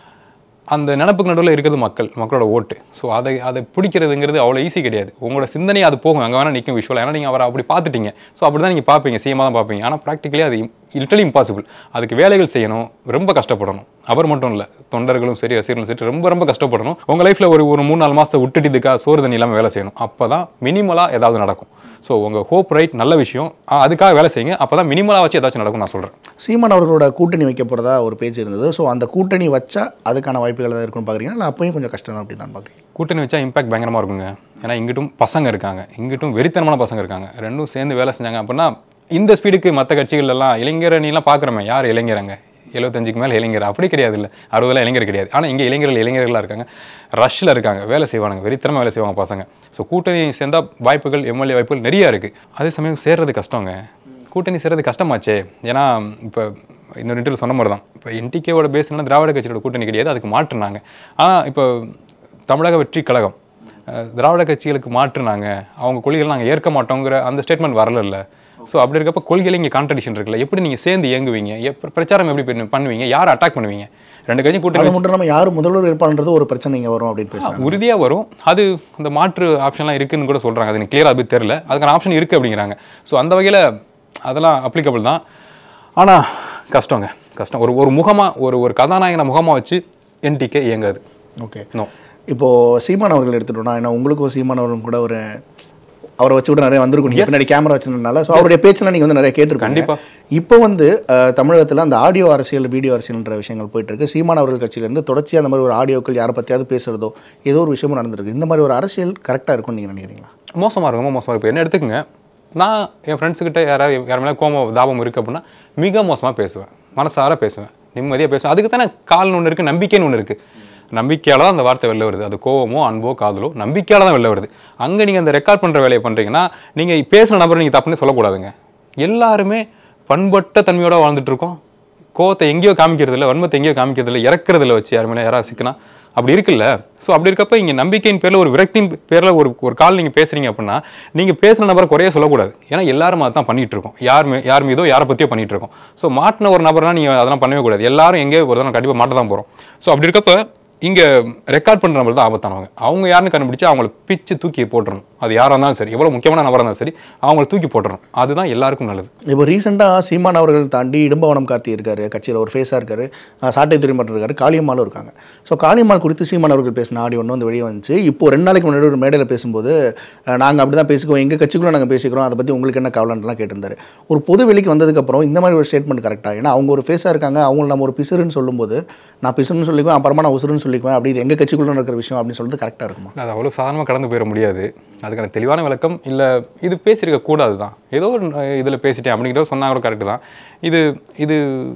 அந்த நினப்புக்கு நடுவில் இருக்கிறது மக்கள் மக்களோட ஓட்டு ஸோ அதை அதை பிடிக்கிறதுங்கிறது அவ்வளோ ஈஸி கிடையாது உங்களோட சிந்தனை அது போகும் அங்கே வேணால் நிற்கும் விஷுவல் ஏன்னா நீங்கள் அவரை அப்படி பார்த்துட்டீங்க ஸோ அப்படி தான் நீங்கள் பார்ப்பீங்க சீமாக தான் பார்ப்பீங்க ஆனால் ப்ராக்டிக்கலி அது லிட்டலி இம்பாசிபிள் அதுக்கு வேலைகள் செய்யணும் ரொம்ப கஷ்டப்படணும் அவர் மட்டும் இல்லை தொண்டர்களும் சரி ரசிகர்களும் சரி ரொம்ப ரொம்ப கஷ்டப்படணும் உங்கள் லைஃப்பில் ஒரு ஒரு மூணு நாலு மாதத்தை விட்டுட்டு இதுக்காக சோறு தண்ணி இல்லாமல் வேலை செய்யணும் அப்போ தான் மினிமலாக ஏதாவது நடக்கும் ஸோ உங்கள் ஹோப் ரைட் நல்ல விஷயம் ஆ, அதுக்காக வேலை செய்யுங்க அப்போ தான் மினிமலாக வச்சு ஏதாச்சும் நடக்கும் நான் சொல்கிறேன் சீமான் அவர்களோட கூட்டணி வைக்க போகிறதா ஒரு பேச்சு இருந்தது ஸோ அந்த கூட்டணி வச்சா அதுக்கான வாய்ப்புகள் தான் இருக்குன்னு பார்க்குறீங்களா இல்லை அப்பயும் கொஞ்சம் கஷ்டம் தான் அப்படி தான் பார்க்குறீங்க கூட்டணி வச்சா இம்பாக்ட் பயங்கரமாக இருக்குங்க ஏன்னா இங்கிட்டும் பசங்க இருக்காங்க இங்கிட்டும் வெறித்தனமான பசங்க இருக்காங்க ரெண்டும் சேர்ந்து வேலை செஞ்சாங்க அப்படின்னா இந்த ஸ்பீடுக்கு மற்ற கட்சிகள் எல்லாம் இளைஞர் நீலாம் பார்க்குறோமே யார் இளைஞரங்க எழுபத்தஞ்சுக்கு மேலே இளைஞர் அப்படி கிடையாது இல்லை அறுபதுல இளைஞர் கிடையாது ஆனால் இங்கே இளைஞர்கள் இளைஞர்களாக இருக்காங்க ரஷ்ல இருக்காங்க வேலை செய்வானுங்க வெறித்தனமாக வேலை செய்வாங்க பசங்க ஸோ கூட்டணி சேர்ந்தா வாய்ப்புகள் எம்எல்ஏ வாய்ப்புகள் நிறைய இருக்குது அதே சமயம் சேர்றது கஷ்டங்க கூட்டணி சேர்றது கஷ்டமாச்சே ஏன்னா இப்போ இன்னொரு இன்டர்வியூ சொன்ன மாதிரி தான் இப்போ என்டிகேவோட பேஸ் என்ன திராவிட கட்சியோட கூட்டணி கிடையாது அதுக்கு மாற்றுனாங்க ஆனால் இப்போ தமிழக வெற்றி கழகம் அஹ், திராவிட கட்சிகளுக்கு மாற்றுனாங்க அவங்க கொள்கைகள் நாங்கள் ஏற்க மாட்டோங்கிற அந்த ஸ்டேட்மெண்ட் வரல ஸோ அப்படி இருக்கப்ப கொள்கையில இங்கே கான்ட்ரடிக்ஷன் இருக்குல்ல எப்படி நீங்கள் சேர்ந்து இயங்குவீங்க எப்ப பிரச்சாரம் எப்படி பண்ணு- பண்ணுவீங்க யார் அட்டாக் பண்ணுவீங்க ரெண்டு கட்சியும் கூட்டணி அது மட்டும் இல்லாமல் யார் முதல்வர் இருப்பான்றது ஒரு பிரச்சனை இங்கே வரும் அப்படின்னு பேசுகிறாங்க உறுதியாக வரும் அது அந்த மாற்று ஆப்ஷன்லாம் இருக்குன்னு கூட சொல்கிறாங்க அது எனக்கு கிளியராக அது தெரில அதுக்கான ஆப்ஷன் இருக்குது அப்படிங்கிறாங்க ஸோ அந்த வகையில் அதெல்லாம் அப்ளிகபிள் தான் ஆனால் கஷ்டங்க கஷ்டம் ஒரு ஒரு முகமாக ஒரு ஒரு கதாநாயகனை முகமாக வச்சு என்டிகே இயங்காது ஓகே நோ இப்போது சீமான் அவர்கள் எடுத்துட்டோம்னா ஏன்னா உங்களுக்கும் சீமான் அவர்களும் கூட ஒரு அவரை வச்சு கூட நிறைய வந்திருக்கும் நீங்க பின்னாடி கேமரா வச்சிருந்தனால ஸோ அவருடைய பேச்செல்லாம் நீங்கள் வந்து நிறைய கேட்டிருக்கீங்க கண்டிப்பா. இப்போ வந்து அஹ், தமிழகத்துல அந்த ஆடியோ அரசியல் வீடியோ அரசியல்ன்ற விஷயங்கள் போயிட்டு இருக்கு சீமான் அவர்கள் கட்சியிலேருந்து தொடர்ச்சியாக அந்த மாதிரி ஒரு ஆடியோக்கள் யாரை பற்றியாவது பேசுறதோ ஏதோ ஒரு விஷயமும் நடந்திருக்கு இந்த மாதிரி ஒரு அரசியல் கரெக்டாக இருக்கும்னு நீங்கள் நினைக்கிறீங்களா மோசமாக இருக்கும் ரொம்ப மோசமாக இருக்கும் என்ன எடுத்துக்கங்க நான் என் ஃப்ரெண்ட்ஸுக்கிட்ட யாராவது யார் மேலே கோபம் தாபம் இருக்குது அப்படின்னா மிக மோசமாக பேசுவேன் மனசார பேசுவேன் நிம்மதியாக பேசுவேன் அதுக்கு தானே கால்னு ஒன்று இருக்குது நம்பிக்கைன்னு ஒன்று இருக்குது நம்பிக்கையால தான் அந்த வார்த்தை வெளில வருது அது கோவமோ அன்போ காதலோ நம்பிக்கையால தான் வெளில வருது அங்கே நீங்கள் அந்த ரெக்கார்ட் பண்ணுற வேலையை பண்ணுறீங்கன்னா நீங்கள் பேசுகிற நபரை நீங்கள் தப்புன்னு சொல்லக்கூடாதுங்க எல்லாருமே பண்பட்ட தன்மையோட வாழ்ந்துட்டு இருக்கோம் கோவத்தை எங்கேயோ காமிக்கிறது இல்லை வன்மத்தை எங்கேயோ காமிக்கிறது இல்லை இறக்குறது இல்லை வச்சு யார் மேலே யாராவது சிக்கினா அப்படி இருக்குல்ல ஸோ அப்படி இருக்கப்ப இங்கே நம்பிக்கையின் பேரில் ஒரு விரக்தியின் பேரில் ஒரு ஒரு கால் நீங்கள் பேசுறீங்க அப்படின்னா நீங்கள் பேசுகிற நபரை குறைய சொல்லக்கூடாது ஏன்னா எல்லாரும் அதை தான் பண்ணிட்டு இருக்கோம் யார் மீ- யார் மீதோ யாரை பற்றியோ பண்ணிட்டு இருக்கோம் ஸோ மாட்டின ஒரு நபர்னா நீங்கள் அதெல்லாம் பண்ணவே கூடாது எல்லாரும் எங்கேயோ ஒரு தடவை கண்டிப்பாக மாட்ட தான் போகிறோம் ஸோ அப்படி இருக்கப்ப இங்கே ரெக்கார்ட் பண்ணுற நபர் தான் ஆபத்தானவங்க அவங்க யாருன்னு கண்டுபிடிச்சு அவங்கள பிச்சு தூக்கி போட்டுறணும் அது யாராக இருந்தாலும் சரி எவ்வளோ முக்கியமான நபராக இருந்தாலும் சரி அவங்கள தூக்கி போட்டுறணும் அதுதான் எல்லாருக்கும் நல்லது இப்போ ரீசெண்டாக சீமான் அவர்கள் தாண்டி இடும்பவனம் கார்த்தி இருக்காரு கட்சியில் ஒரு ஃபேஸாக இருக்காரு அஹ் சாட்டை துறைமன்றம் இருக்காரு காளியம்மாளும் இருக்காங்க ஸோ காளியம்மாள் குறித்து சீமான் அவர்கள் பேசின ஆடியோ ஒன்று வந்து வெளியே வந்துச்சு இப்போ ரெண்டு நாளைக்கு முன்னாடி ஒரு மேடையில் பேசும்போது நாங்கள் அப்படி தான் பேசிக்குவோம் எங்கள் கட்சிக்குள்ளே நாங்கள் பேசிக்கிறோம் அதை பற்றி உங்களுக்கு என்ன கவலைன்றலாம் கேட்டிருந்தாரு ஒரு பொது வெளிக்கு வந்ததுக்கப்புறம் இந்த மாதிரி ஒரு ஸ்டேட்மெண்ட் கரெக்டாக ஏன்னா அவங்க ஒரு ஃபேஸாக இருக்காங்க அவங்கள நம்ம ஒரு பிசுறுன்னு சொல்லும்போது நான் பிசுறுன்னு சொல்லிக்குவேன் அப்புறமா நான் உசுறுன்னு சொல்லிக்குவேன் அப்படி இது எங்கள் கட்சிக்குள்ளே நடக்கிற விஷயம் அப்படின்னு சொல்லிட்டு கரெக்டாக இருக்குமா அது அவ்வளோ சாதாரணமாக கடந்து போயிட முடியாது அதுக்கான தெளிவான விளக்கம் இல்லை இது பேசியிருக்க கூடாது தான் ஏதோ ஒரு இதில் பேசிட்டேன் அப்படிங்கிற சொன்னா கூட கரெக்டு தான் இது இது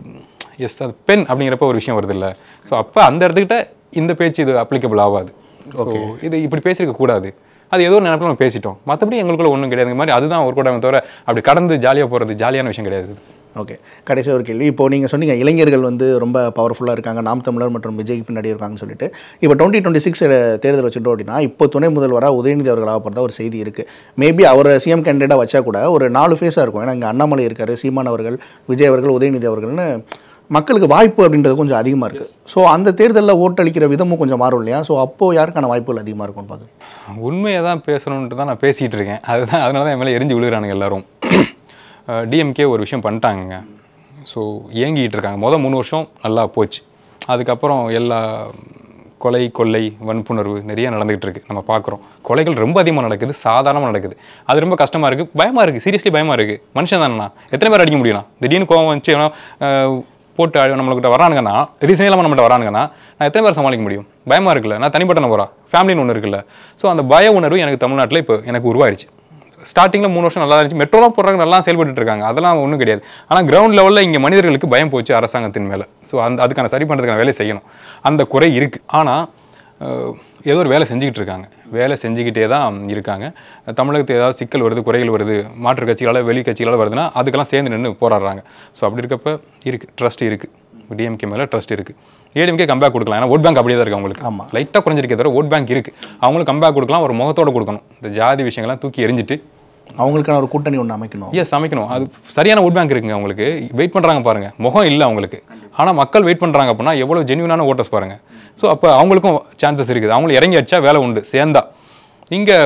எஸ் அது பெண் அப்படிங்கிறப்ப ஒரு விஷயம் வருது இல்லை ஸோ அப்போ அந்த இடத்துக்கிட்ட இந்த பேச்சு இது அப்ளிகபிள் ஆகாது ஸோ இது இப்படி பேசியிருக்க கூடாது அது ஏதோ ஒரு நினைப்பில் நம்ம பேசிட்டோம் மற்றபடி எங்களுக்குள்ள ஒன்றும் கிடையாது இந்த மாதிரி அதுதான் ஒரு கூட தவிர அப்படி கடந்து ஜாலியாக போகிறது ஜாலியான விஷயம் கிடையாது இது. ஓகே கடைசி ஒரு கேள்வி இப்போ நீங்கள் சொன்னீங்க இளைஞர்கள் வந்து ரொம்ப பவர்ஃபுல்லாக இருக்காங்க நாம் தமிழர் மற்றும் விஜய்க்கு பின்னாடி இருக்காங்கன்னு சொல்லிட்டு இப்போ டுவெண்ட்டி டுவெண்ட்டி சிக்ஸ் தேர்தல் வச்சுட்டோம் அப்படின்னா இப்போ துணை முதல்வராக உதயநிதி அவர்கள் ஆகப்படுறதா ஒரு செய்தி இருக்குது மேபி அவர் சிஎம் கேண்டிடேட்டாக வச்சா கூட ஒரு நாலு ஃபேஸாக இருக்கும் ஏன்னா இங்கே அண்ணாமலை இருக்கார் சீமான் அவர்கள் விஜய் அவர்கள் உதயநிதி அவர்கள்னு மக்களுக்கு வாய்ப்பு அப்படின்றது கொஞ்சம் அதிகமாக இருக்குது ஸோ அந்த தேர்தலில் ஓட்டளிக்கிற விதமும் கொஞ்சம் மாறும் இல்லையா ஸோ அப்போது யாருக்கான வாய்ப்புகள் அதிகமாக இருக்கும்னு பார்க்குறேன் உண்மையை தான் பேசணுன்ட்டு தான் நான் பேசிகிட்டு இருக்கேன் அதுதான் அதனால தான் என் மேலே எரிஞ்சு விழுகிறானுங்க எல்லாரும் டிஎம்கே ஒரு விஷயம் பண்ணிட்டாங்கங்க ஸோ இயங்கிட்டு இருக்காங்க மொதல் மூணு வருஷம் நல்லா போச்சு அதுக்கப்புறம் எல்லா கொலை கொள்ளை வன்புணர்வு நிறைய நடந்துகிட்டு இருக்கு நம்ம பார்க்குறோம் கொலைகள் ரொம்ப அதிகமாக நடக்குது சாதாரணமாக நடக்குது அது ரொம்ப கஷ்டமாக இருக்குது பயமாக இருக்குது சீரியஸ்லி பயமாக இருக்குது மனுஷன் தானேண்ணா எத்தனை பேர் அடிக்க முடியும்ண்ணா திடீர்னு கோவம் வந்துச்சு எவனோ, அஹ், போட்டு அடி- நம்மள்கிட்ட வரானுங்கன்னா ரீசன் இல்லாமல் நம்மகிட்ட வரானுங்கன்னா நான் எத்தனை பேர் சமாளிக்க முடியும் பயமாக இருக்குல்ல நான் தனிப்பட்ட நபரா ஃபேமிலின்னு ஒன்று இருக்குல்ல ஸோ அந்த பய உணர்வு எனக்கு தமிழ்நாட்டில் இப்போ எனக்கு உருவாயிருச்சு ஸ்டார்டிங்கில் மூணு வருஷம் நல்லா இருந்துச்சு மெட்ரோலாம் போடுறாங்க நல்லா செயல்பட்டு இருக்காங்க அதெல்லாம் ஒன்றும் கிடையாது ஆனால் கிரவுண்ட் லெவலில் இங்கே மனிதர்களுக்கு பயம் போச்சு அரசாங்கத்தின் மேலே ஸோ அந்த அதுக்கான சரி பண்ணுறதுக்கான வேலையை செய்யணும் அந்த குறை இருக்குது ஆனால் ஏதோ ஒரு வேலை செஞ்சுக்கிட்டு இருக்காங்க வேலை செஞ்சுக்கிட்டே தான் இருக்காங்க தமிழகத்தில் ஏதாவது சிக்கல் வருது குறைகள் வருது மாற்று கட்சிகளால் வெளி கட்சிகளால் வருதுன்னா அதுக்கெல்லாம் சேர்ந்து நின்று போராடுறாங்க ஸோ அப்படி இருக்கப்ப இருக்குது ட்ரஸ்ட் இருக்குது டிஎம்கே மேலே ட்ரஸ்ட் இருக்குது ஏடிஎம்கே கம்பேக் கொடுக்கலாம் ஏன்னா ஓட் பேங்க் அப்படியே தான் இருக்குது அவங்களுக்கு ஆமா. லைட்டாக குறைஞ்சிருக்கே தவிர ஓட் பேங்க் இருக்குது அவங்களுக்கு கம்பேக் கொடுக்கலாம் ஒரு முகத்தோட கொடுக்கணும் இந்த ஜாதி விஷயங்கள்லாம் தூக்கி எரிஞ்சிட்டு அவங்களுக்கான ஒரு கூட்டணி ஒன்று அமைக்கணும் எஸ் அமைக்கணும் அது சரியான ஓட் பேங்க் இருக்குங்க அவங்களுக்கு வெயிட் பண்ணுறாங்க பாருங்க முகம் இல்லை அவங்களுக்கு ஆனால் மக்கள் வெயிட் பண்ணுறாங்க அப்படின்னா எவ்வளோ ஜென்யூனான ஓட்டர்ஸ் பாருங்க ஸோ அப்போ அவங்களுக்கும் சான்சஸ் இருக்குது அவங்களும் இறங்கி அடிச்சா வேலை உண்டு சேர்ந்தா இங்கே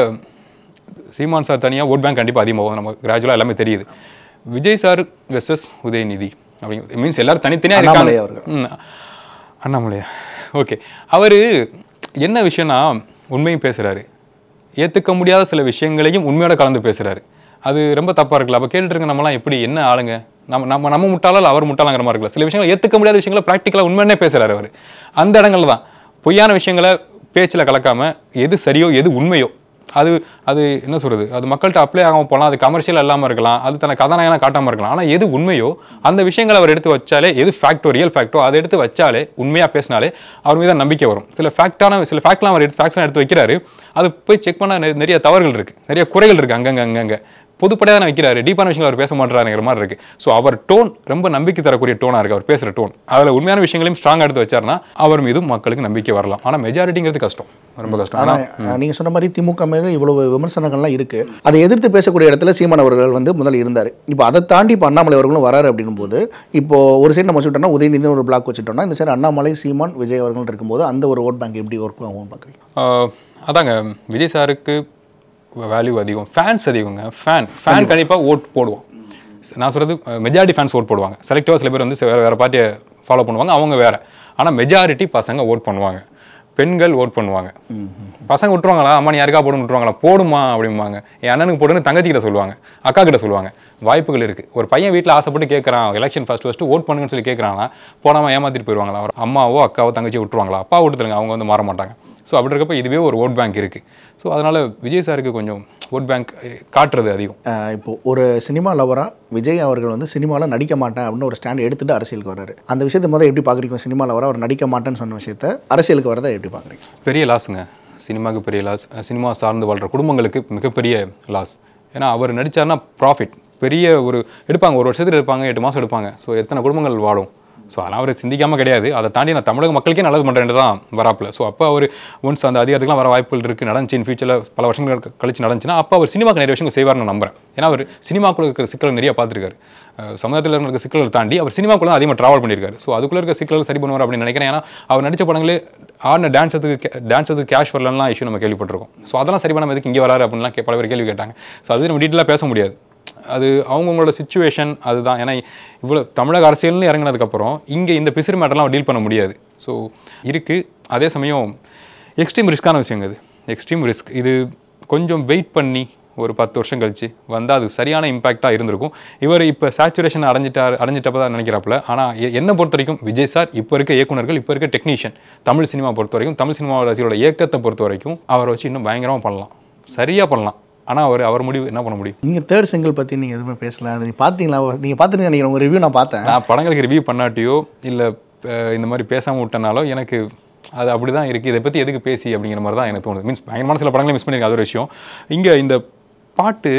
சீமான் சார் தனியாக ஓட் பேங்க் கண்டிப்பாக அதிகமாகும் நம்ம கிராஜுவலாக எல்லாமே தெரியுது விஜய் சார் வெர்சஸ் உதயநிதி அப்படிங்க மீன்ஸ் எல்லாரும் தனித்தனியாக அண்ணாமலை இருக்காங்க அவர்கள். ம், அண்ணாமலையா ஓகே அவர் என்ன விஷயம்னா உண்மையும் பேசுகிறாரு ஏற்றுக்க முடியாத சில விஷயங்களையும் உண்மையோட கலந்து பேசுகிறாரு அது ரொம்ப தப்பாக இருக்குல்ல அப்போ கேட்டுட்டு இருக்க நம்மலாம் எப்படி என்ன ஆளுங்க நம்ம நம்ம நம்ம முட்டாளா இல்லை அவர் முட்டாளாங்கிற மாதிரி இருக்குல்ல சில விஷயங்களை ஏற்றுக்க முடியாத விஷயங்களை ப்ராக்டிக்கலாக உண்மையானே பேசுகிறாரு அவர் அந்த இடங்கள்ல தான் பொய்யான விஷயங்களை பேச்சில் கலக்காம எது சரியோ எது உண்மையோ அது அது என்ன சொல்றது அது மக்கள்கிட்ட அப்ளை ஆகாம போகலாம் அது கமர்ஷியல் இல்லாமல் இருக்கலாம் அது தனக்கு கதாநாயகனா காட்டாமல் இருக்கலாம் ஆனால் எது உண்மையோ அந்த விஷயங்களை அவர் எடுத்து வச்சாலே எது ஃபேக்டோ ரியல் ஃபேக்டோ அதை எடுத்து வச்சாலே உண்மையாக பேசினாலே அவர் மீது நம்பிக்கை வரும் சில ஃபேக்டான சில ஃபேக்ட்லாம் அவர் எடுத்து ஃபேக்ட்ஸ்லாம் எடுத்து வைக்கிறாரு அது போய் செக் பண்ணால் நிறைய தவறுகள் இருக்கு நிறைய குறைகள் இருக்கு அங்கங்க அங்கங்க பொதுப்படையாக தான் வைக்கிறாரு டீப்பான விஷயங்கள் அவர் பேச மாட்டாருங்கிற மாதிரி இருக்கு ஸோ அவர் டோன் ரொம்ப நம்பிக்கை தரக்கூடிய டோனாக இருக்கு அவர் பேசுகிற டோன் அதில் உண்மையான விஷயங்களையும் ஸ்ட்ராங்காக எடுத்து வச்சாருன்னா அவர் மீதும் மக்களுக்கு நம்பிக்கை வரலாம் ஆனால் மெஜாரிட்டிங்கிறது கஷ்டம் ரொம்ப கஷ்டம் ஆனா நீங்க சொன்ன மாதிரி திமுக மேல இவ்வளவு விமர்சனங்கள்லாம் இருக்கு அதை எதிர்த்து பேசக்கூடிய இடத்துல சீமான் அவர்கள் வந்து முதல்ல இருந்தார் இப்போ அதை தாண்டி இப்போ அண்ணாமலை அவர்களும் வராரு அப்படின்னும் போது இப்போ ஒரு சைடு நம்ம வச்சுட்டோம்னா உதயநிதி ஒரு பிளாக் வச்சுட்டோம்னா இந்த சைடு அண்ணாமலை சீமான் விஜய் அவர்கள் இருக்கும்போது அந்த ஒரு ஓட் பேங்க் எப்படி ஒர்க் ஆகும் பார்க்குறீங்க ஆஹ் அதாங்க விஜய் சாருக்கு வேல்யூ அதிகம் ஃபேன்ஸ் அதிகங்க ஃபேன் ஃபேன் கண்டிப்பாக ஓட் போடுவோம் நான் சொல்கிறது மெஜாரிட்டி ஃபேன்ஸ் ஓட் போடுவாங்க செலக்டிவாக சில பேர் வந்து வேறு வேறு பார்ட்டியை ஃபாலோ பண்ணுவாங்க அவங்க வேறு ஆனால் மெஜாரிட்டி பசங்க ஓட் பண்ணுவாங்க பெண்கள் ஓட் பண்ணுவாங்க பசங்க விட்டுருவாங்களா அம்மா நீ யாருக்கா போடுன்னு விட்டுருவாங்களா போடுமா அப்படிம்பாங்க என் அண்ணனுக்கு போடுன்னு தங்கச்சி கிட்ட சொல்லுவாங்க அக்கா கிட்ட சொல்லுவாங்க வாய்ப்புகள் இருக்குது ஒரு பையன் வீட்டில் ஆசைப்பட்டு கேட்குறான் எலெக்ஷன் ஃபர்ஸ்ட் ஃபஸ்ட்டு ஓட் பண்ணுங்கன்னு சொல்லி கேட்குறாங்கன்னா போனாமல் ஏமாத்திட்டு போயிடுவாங்களா அவர் அம்மாவோ அக்காவோ தங்கச்சியோ விட்டுருவாங்களா அப்பா விட்டுருங்க அவங்க வந்து மாற மாட்டாங்க ஸோ அப்படி இருக்கப்ப இதுவே ஒரு ஓட் பேங்க் இருக்குது ஸோ அதனால் விஜய் சாருக்கு கொஞ்சம் ஓட் பேங்க் காட்டுறது அதிகம் ஆஹ் இப்போ ஒரு சினிமா லவரா விஜய் அவர்கள் வந்து சினிமாவில் நடிக்க மாட்டேன் அப்படின்னு ஒரு ஸ்டாண்ட் எடுத்துட்டு அரசியலுக்கு வர்றாரு அந்த விஷயத்தை முதல்ல எப்படி பார்க்குறீங்க சினிமா லவரா அவர் நடிக்க மாட்டேன்னு சொன்ன விஷயத்த அரசியலுக்கு வரதை எப்படி பார்க்குறீங்க பெரிய லாஸுங்க சினிமாவுக்கு பெரிய லாஸ் சினிமா சார்ந்து வாழ்கிற குடும்பங்களுக்கு மிகப்பெரிய லாஸ் ஏன்னா அவர் நடிச்சாருன்னா ப்ராஃபிட் பெரிய ஒரு எடுப்பாங்க ஒரு வருஷத்துக்கு எடுப்பாங்க எட்டு மாதம் எடுப்பாங்க ஸோ எத்தனை குடும்பங்கள் வாழும் ஸோ அதெல்லாம் அவர் சிந்திக்காமல் கிடையாது அதை தாண்டி நான் தமிழக மக்களுக்கே நல்லது பண்ணுறேன் தான் வராப்பில் ஸோ அப்போ அவர் ஒன்ஸ் அந்த அதிகாரத்துக்குலாம் வர வாய்ப்புகள் இருக்குது நடந்துச்சு இன் ஃபியூச்சரில் பல வருஷங்கள் கழிச்சு நடந்துச்சுன்னா அப்போ அவர் சினிமாக்கு நிறைய விஷயங்கள் செய்வார்னு நான் நம்புறேன் ஏன்னா அவர் சினிமாக்குள்ள இருக்கிற சிக்கல் நிறைய பார்த்துருக்காரு அஹ் சமுதாயத்தில் இருக்கிற சிக்கல்களை தாண்டி அவர் சினிமாக்குள்ள அதிகமாக ட்ராவல் பண்ணியிருக்காரு ஸோ அதுக்குள்ள இருக்க சிக்கல்கள் சரி பண்ணுவார் அப்படின்னு நினைக்கிறேன் ஏன்னா அவர் நடிச்ச படங்களே ஆடின டான்ஸத்துக்கு டான்ஸத்துக்கு கேஷ் வரலாம் இஷ்யூ நம்ம கேள்விப்பட்டிருக்கோம் ஸோ அதெல்லாம் சரி பண்ணாம எதுக்கு இங்கே வராரு அப்படின்லாம் கே- பல பேர் கேள்வி கேட்டாங்க ஸோ அது நம்ம டீட்டெயிலாக பேச முடியாது அது அவங்கவுங்களோட சுச்சுவேஷன் அதுதான் ஏன்னா இவ்வளோ தமிழக அரசியல்னு இறங்கினதுக்கப்புறம் இங்கே இந்த பிசிறு மேட்டர்லாம் டீல் பண்ண முடியாது ஸோ இருக்குது அதே சமயம் எக்ஸ்ட்ரீம் ரிஸ்க்கான விஷயங்க இது எக்ஸ்ட்ரீம் ரிஸ்க் இது கொஞ்சம் வெயிட் பண்ணி ஒரு பத்து வருஷம் கழிச்சு வந்தால் அது சரியான இம்பாக்டாக இருந்திருக்கும் இவர் இப்போ சேச்சுரேஷன் அடைஞ்சிட்டார் அடைஞ்சிட்டப்ப தான் நினைக்கிறாப்புல ஆனால் என்னை பொறுத்த வரைக்கும் விஜய் சார் இப்போ இருக்க இயக்குனர்கள் இப்போ இருக்க டெக்னீஷியன் தமிழ் சினிமா பொறுத்த வரைக்கும் தமிழ் சினிமா ரசிகரோட இயக்கத்தை பொறுத்த வரைக்கும் அவரை வச்சு இன்னும் பயங்கரமாக பண்ணலாம் சரியாக பண்ணலாம் ஆனால் அவர் அவர் முடிவு என்ன பண்ண முடியும் நீங்கள் தேர்ட் சிங்கிள் பற்றி நீங்கள் எதுவுமே பேசல அது நீங்கள் பார்த்தீங்களா நீங்கள் பார்த்துட்டு நினைக்கிறேன் உங்கள் ரிவ்யூ நான் பார்த்தேன் நான் படங்களுக்கு ரிவ்யூ பண்ணாட்டியோ இல்லை இந்த மாதிரி பேசாமல் விட்டனாலோ எனக்கு அது அப்படி தான் இருக்குது இதை பற்றி எதுக்கு பேசி அப்படிங்கிற மாதிரி தான் எனக்கு தோணுது மீன்ஸ் பயங்கரமான சில படங்களை மிஸ் பண்ணியிருக்கேன் அது ஒரு விஷயம் இங்கே இந்த பாட்டு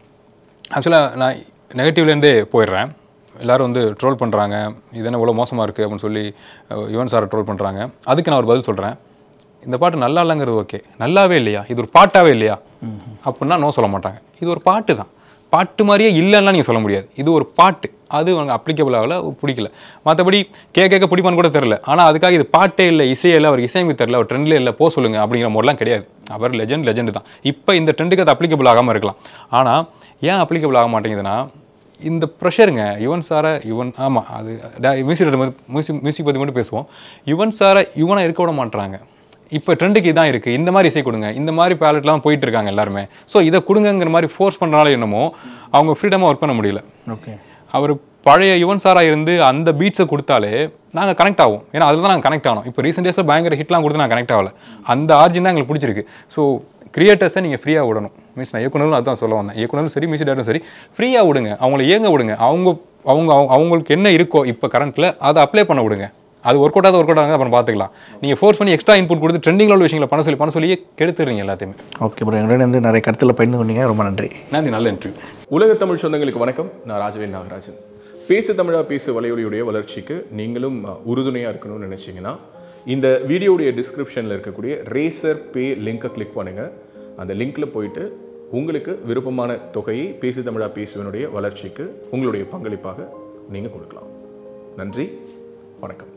ஆக்சுவலாக நான் நெகட்டிவ்லேருந்தே போயிடுறேன் எல்லாரும் வந்து ட்ரோல் பண்ணுறாங்க இது என்ன இவ்வளோ மோசமாக இருக்குது அப்படின்னு சொல்லி அஹ், யுவன் சாரை ட்ரோல் பண்ணுறாங்க அதுக்கு நான் ஒரு பதில் சொல்கிறேன் இந்த பாட்டு நல்லா இல்லைங்கிறது ஓகே நல்லாவே இல்லையா இது ஒரு பாட்டாவே இல்லையா அப்படின்னா நோ சொல்ல மாட்டாங்க இது ஒரு பாட்டு தான் பாட்டு மாதிரியே இல்லைன்னா நீங்கள் சொல்ல முடியாது இது ஒரு பாட்டு அது அவங்க அப்ளிகபிள் ஆகல பிடிக்கல மற்றபடி கேட்க கேட்க பிடிப்பான்னு கூட தெரில ஆனால் அதுக்காக இது பாட்டே இல்லை இசையே இல்லை அவருக்கு இசையமைப்பு தெரில அவர் ட்ரெண்ட்லேயே இல்லை போ சொல்லுங்க அப்படிங்கிற மாதிரிலாம் கிடையாது அவர் லெஜெண்ட் லெஜெண்ட் தான் இப்போ இந்த ட்ரெண்டுக்கு அது அப்ளிகபிள் ஆகாமல் இருக்கலாம் ஆனால் ஏன் அப்ளிகபிள் ஆக மாட்டேங்குதுன்னா இந்த ப்ரெஷருங்க யுவன் சாரை யுவன் ஆமாம் அது மியூசிக் மியூசிக் மியூசிக் பற்றி மட்டும் பேசுவோம் யுவன் சாரை யுவனாக இருக்க விட மாட்றாங்க இப்போ ட்ரெண்டுக்கு இதான் இருக்குது இந்த மாதிரி இசை கொடுங்க இந்த மாதிரி பேலட்லாம் போயிட்டு இருக்காங்க எல்லாருமே ஸோ இதை கொடுங்கங்கிற மாதிரி ஃபோர்ஸ் பண்ணுறனால என்னமோ அவங்க ஃப்ரீடமாக ஒர்க் பண்ண முடியல ஓகே அவர் பழைய யுவன் சாராக இருந்து அந்த பீட்ஸை கொடுத்தாலே நாங்கள் கனெக்ட் ஆகும் ஏன்னா அதில் தான் நாங்கள் கனெக்ட் ஆனோம் இப்போ ரீசெண்ட் டேஸில் பயங்கர ஹிட்லாம் கொடுத்து நான் கனெக்ட் ஆகல அந்த ஆர்ஜின் தான் எங்களுக்கு பிடிச்சிருக்கு ஸோ கிரியேட்டர்ஸை நீங்கள் ஃப்ரீயாக விடணும் மீன்ஸ் நான் இயக்குனரும் அதுதான் சொல்ல வந்தேன் இயக்குனரும் சரி மியூசிக் டேரக்டரும் சரி ஃப்ரீயாக விடுங்க அவங்கள இயங்க விடுங்க அவங்க அவங்க அவங்க- அவங்களுக்கு என்ன இருக்கோ இப்போ கரண்ட்டில் அதை அப்ளை பண்ண விடுங்க அது ஒர்க் அவுட் ஆகுது ஒர்க் அவுட் ஆகுது அப்புறம் பார்த்துக்கலாம் நீங்கள் ஃபோர்ஸ் பண்ணி எக்ஸ்ட்ரா இன்புட் கொடுத்து ட்ரெண்டிங்கில் உள்ள விஷயங்களை பண்ண சொல்லி பண்ண சொல்லியே கெடுத்துறீங்க எல்லாத்தையுமே ஓகே ப்ரோ எங்களோட வந்து நிறைய கருத்தில் பகிர்ந்து கொண்டீங்க ரொம்ப நன்றி நன்றி நல்ல இன்டர்வியூ உலக தமிழ் சொந்தங்களுக்கு வணக்கம் நான் ராஜவேல் நாகராஜன் பேசு தமிழா பேசு வலையொலியுடைய வளர்ச்சிக்கு நீங்களும் உறுதுணையாக இருக்கணும்னு நினச்சிங்கன்னா இந்த வீடியோடைய டிஸ்கிரிப்ஷனில் இருக்கக்கூடிய ரேசர் பே லிங்கை கிளிக் பண்ணுங்கள் அந்த லிங்க்கில் போயிட்டு உங்களுக்கு விருப்பமான தொகையை பேசு தமிழா பேசுவனுடைய வளர்ச்சிக்கு உங்களுடைய பங்களிப்பாக நீங்கள் கொடுக்கலாம் நன்றி வணக்கம்